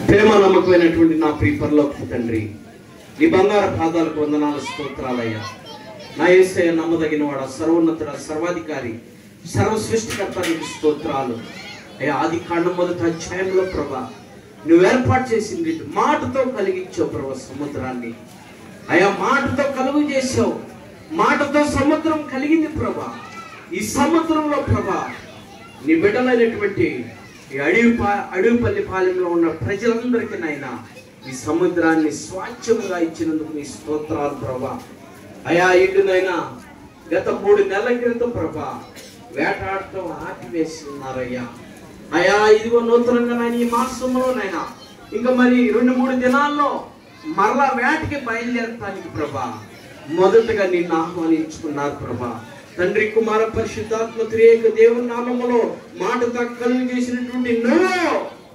ప్రేమ నమ్మకమైనటువంటి నా ప్రీపర్లోకి తండ్రి నీ బంగారు పాదాలకు వందనాలు స్తోత్రాలయ్యా నా ఏసయ్య నమ్మదగిన వాడ సర్వోన్నతుడ సర్వాధికారి సర్వ సృష్టికర్త నీకు స్తోత్రాలు అయ్యా ఆది కాండం మొదటి అధ్యాయంలో ప్రభా నువ్వు ఏర్పాటు చేసింది మాటతో కలిగించావు ప్రభా సముద్రాన్ని అయ్యా మాటతో కలుగు చేసావు మాటతో సముద్రం కలిగింది ప్రభా ఈ సముద్రంలో ప్రభా నీ బిడ్డలైనటువంటి ఈ అడవి పా అడవిపల్లి పాలెంలో ఉన్న ప్రజలందరికీ నాయన ఈ సముద్రాన్ని స్వాచ్ఛముగా ఇచ్చినందుకు నీ స్తోత్రాలు ప్రభా అయా ఇటునైనా గత మూడు నెలల క్రితం ప్రభా వేటాడటం ఆపివేసి ఉన్నారయ్యా అయా ఇదిగో నూతనంగా నాయన ఈ మాసంలోనైనా ఇంకా మరి రెండు మూడు దినాల్లో మరలా వేటకి బయలుదేరటానికి ప్రభా మొదటగా నిన్ను ఆహ్వానించుకున్నారు ప్రభా తండ్రి కుమార పరిశుద్ధాత్మ త్రియేక దేవుని నామములో మాట కలుగు చేసినటువంటి నువ్వు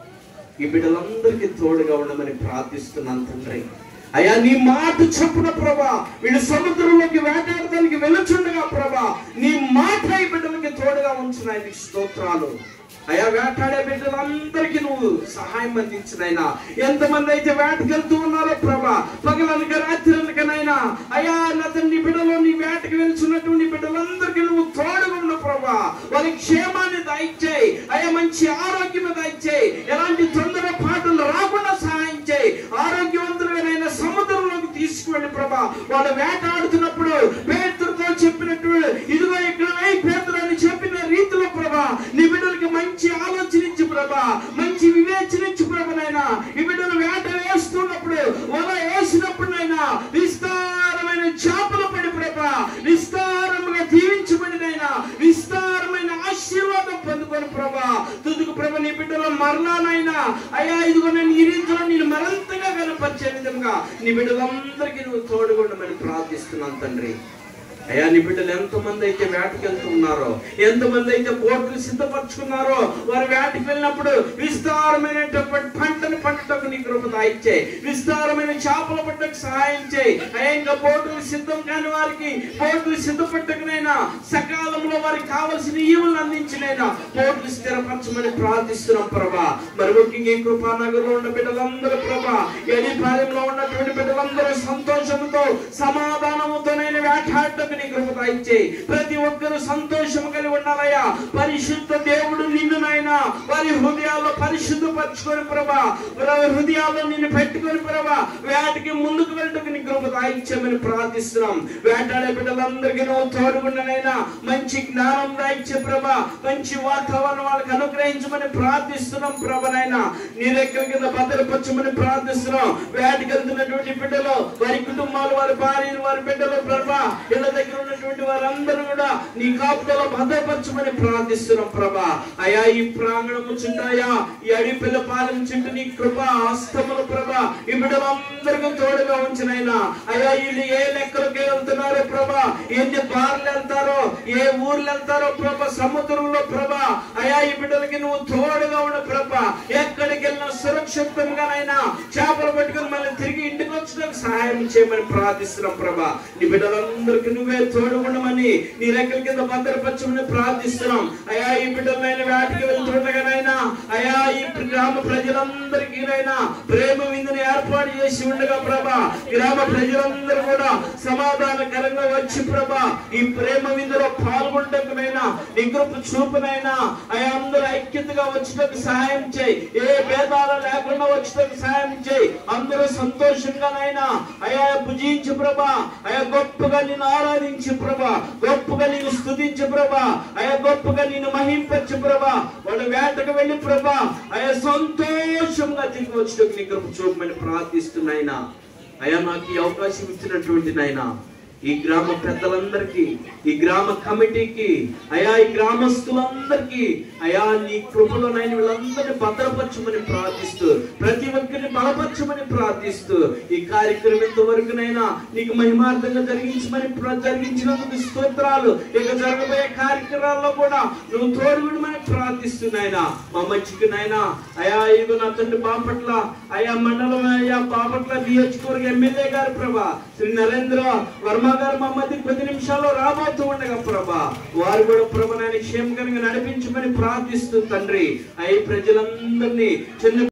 ఈ బిడ్డలందరికీ తోడుగా ఉండమని ప్రార్థిస్తున్నాను తండ్రి అయ్యా నీ మాట చెప్పున ప్రభా వీళ్ళు సముద్రంలోకి వేటాడటానికి వెలుచుండగా ప్రభా నీ మాట ఈ బిడ్డలకి తోడుగా ఉంచిన నీకు స్తోత్రాలు అయ్యా వేటాడే బిడ్డలందరికీ నువ్వు సహాయం అందించినైనా ఎంతమంది అయితే వేటకెళ్తూ ఉన్నారో ప్రభా పగలనక రాత్రులకనైనా అయ్యా నా తండ్రి బిడ్డలో నీ వేటకి వెళ్తున్నటువంటి బిడ్డలందరికీ నువ్వు తోడుగా ఉన్న ప్రభా వారి క్షేమాన్ని దయచేయి అయ్యా మంచి ఆరోగ్యం దయచేయి ఎలాంటి తొందర పాటలు రాకుండా సహాయం చేయి ఆరోగ్యవంతులైన సముద్రంలోకి తీసుకువెళ్ళి ప్రభా వాళ్ళు వేటాడుతున్నప్పుడు పేతులతో చెప్పినట్టు ఇదిగో ఇక్కడ వేయి పేతులు అని చెప్పిన రీతిలో ప్రభా నీ బిడ్డలకి మంచి ఆలోచన ఇచ్చి ప్రభా మంచి వివేచన ఇచ్చి ప్రభనైనా ఈ బిడ్డలు వేట వేస్తున్నప్పుడు వల వేసినప్పుడు నైనా విస్తారమైన చేపలు పడి ప్రభా విస్తారముగా దీవించబడినైనా విస్తారమైన ఆశీర్వాదం పొందుకొని ప్రభా తుదుకు ప్రభ నీ బిడ్డల మరణానైనా అయ్యా ఇదిగో నేను ఈ రీతిలో నేను మరింతగా కనపరిచే విధంగా నీ బిడ్డలందరికీ నువ్వు తోడుగుండమని ప్రార్థిస్తున్నాను తండ్రి అయ్యా నీ బిడ్డలు ఎంతమంది అయితే వేటకి వెళ్తూ ఉన్నారో ఎంతమంది అయితే బోట్లు సిద్ధపరచుకున్నారో వారు వేటకి వెళ్ళినప్పుడు విస్తారమైనటువంటి పంటను పంటకు నీ కృప దాయిచ్చే విస్తారమైన చేపలు పట్టకు సహాయం చేయి అయ్యా ఇంకా బోట్లు సిద్ధం కాని వారికి బోట్లు సిద్ధపట్టకునైనా సకాలంలో వారికి కావలసిన ఈవులను అందించినైనా బోట్లు స్థిరపరచమని ప్రార్థిస్తున్నాం ప్రభా మరి ముఖ్యంగా ఈ కృపానగర్లో ఉన్న బిడ్డలందరూ ప్రభా ఎడిపాలెంలో ఉన్నటువంటి బిడ్డలందరూ సంతోషంతో సమాధానముతోనైన వేటాడటకు నీ కృప దయచే ప్రతి ఒక్కరూ సంతోషం కలిగి ఉండాలయ్యా పరిశుద్ధ దేవుడు నిన్ను నాయనా వారి హృదయాల్లో పరిశుద్ధపరచుకొని ప్రభా వారి హృదయాల్లో నిన్ను పెట్టుకొని ప్రభా వేటకి ముందుకు వెళ్ళటకు నీ కృప దాయిచ్చమని ప్రార్థిస్తున్నాం వేటాడే బిడ్డలందరికీ నువ్వు తోడుగుండనైనా మంచి జ్ఞానం దాయిచ్చే ప్రభా మంచి వాతావరణం వాళ్ళకి అనుగ్రహించమని ప్రార్థిస్తున్నాం ప్రభనైనా నీ రెక్కల కింద భద్రపరచమని ప్రార్థిస్తున్నాం వేటకి వెళ్తున్నటువంటి బిడ్డలు వారి కుటుంబాలు వారి భార్యలు వారి బిడ్డలు ప్రభా ఇళ్ళ దగ్గర ఉన్నటువంటి వారందరూ కూడా నీ కాపుదలో భద్రపరచమని ప్రార్థిస్తున్నాం ప్రభా అయా ఈ ప్రాంగణము చుట్టాయా ఈ అడిపిల్ల పాలన చుట్టూ నీ కృప హస్తములు ప్రభా ఈ బిడ్డలందరికీ తోడుగా ఉంచినైనా అయా వీళ్ళు ఏ లెక్కలకి వెళ్తున్నారో ప్రభా ఎన్ని బార్లు వెళ్తారో ఏ ఊర్లు వెళ్తారో ప్రభా సముద్రంలో ప్రభా అయా ఈ బిడ్డలకి నువ్వు తోడుగా ఉన్న ప్రభా ఎక్కడికి వెళ్ళినా సురక్షితంగానైనా చేపలు పట్టుకుని మళ్ళీ తిరిగి ఇంటికి వచ్చడానికి సహాయం చేయమని ప్రార్థిస్తున్నాం ప్రభా నీ బిడ్డలందరికీ నువ్వే తోడు ఉండమని నీ రెక్కల కింద భద్రపరచమని ప్రార్థిస్తున్నాం అయా ఈ బిడ్డలైన వేటకి వెళ్తుండగానైనా అయా ఈ గ్రామ ప్రజలందరికీ నైనా ప్రేమ విందుని ఏర్పాటు చేసి ఉండగా ప్రభా గ్రామ ప్రజలందరూ కూడా సమాధానకరంగా వచ్చి ప్రభా ఈ ప్రేమ విందులో పాల్గొంటకునైనా నీ కృప చూపునైనా అయా అందరూ ఐక్యతగా వచ్చేటకు సహాయం చేయి ఏ భేదాలు లేకుండా వచ్చేటకు సహాయం చేయి అందరూ సంతోషంగానైనా అయా భుజించు ప్రభా అయా గొప్పగా నిన్ను ఆరాధించు ప్రభా గొప్పగా నిన్ను స్తుతించు ప్రభా అయా గొప్పగా నిన్ను మహింపచ్చు ప్రభా వాడు వేటకు వెళ్ళి ప్రభా అయా సంతోషంగా తిరిగి వచ్చేటకు నీ కృప చూపమని ప్రార్థిస్తున్నాయినా అయా నాకు ఈ అవకాశం ఇచ్చినటువంటి నాయనా ఈ గ్రామ పెద్దలందరికీ ఈ గ్రామ కమిటీకి అయా ఈ గ్రామస్తులందరికీ అయా నీ కృపలో నైనా వీళ్ళందరినీ భద్రపరచమని ప్రార్థిస్తూ ప్రతి ఒక్కరిని బలపరచమని ప్రార్థిస్తూ ఈ కార్యక్రమం ఇంతవరకునైనా నీకు మహిమార్థంగా జరిగించమని ప్ర- జరిగించినందుకు స్తోత్రాలు ఇక జరగబోయే కార్యక్రమాల్లో కూడా నువ్వు తోడుగుడమని ప్రార్థిస్తున్నాయినా మా మంచికి నాయనా అయా ఇదిగో నా తండ్రి బాపట్ల అయా మండలం అయా బాపట్ల నియోజకవర్గ ఎమ్మెల్యే గారు ప్రభా శ్రీ నరేంద్ర వర్మ గారు మా మధ్య కొద్ది నిమిషాల్లో రాబోతూ ఉండగా ప్రభా వారు కూడా ప్రభు నాయన క్షేమకరంగా నడిపించమని ప్రార్థిస్తూ తండ్రి అయి ప్రజలందరినీ చిన్న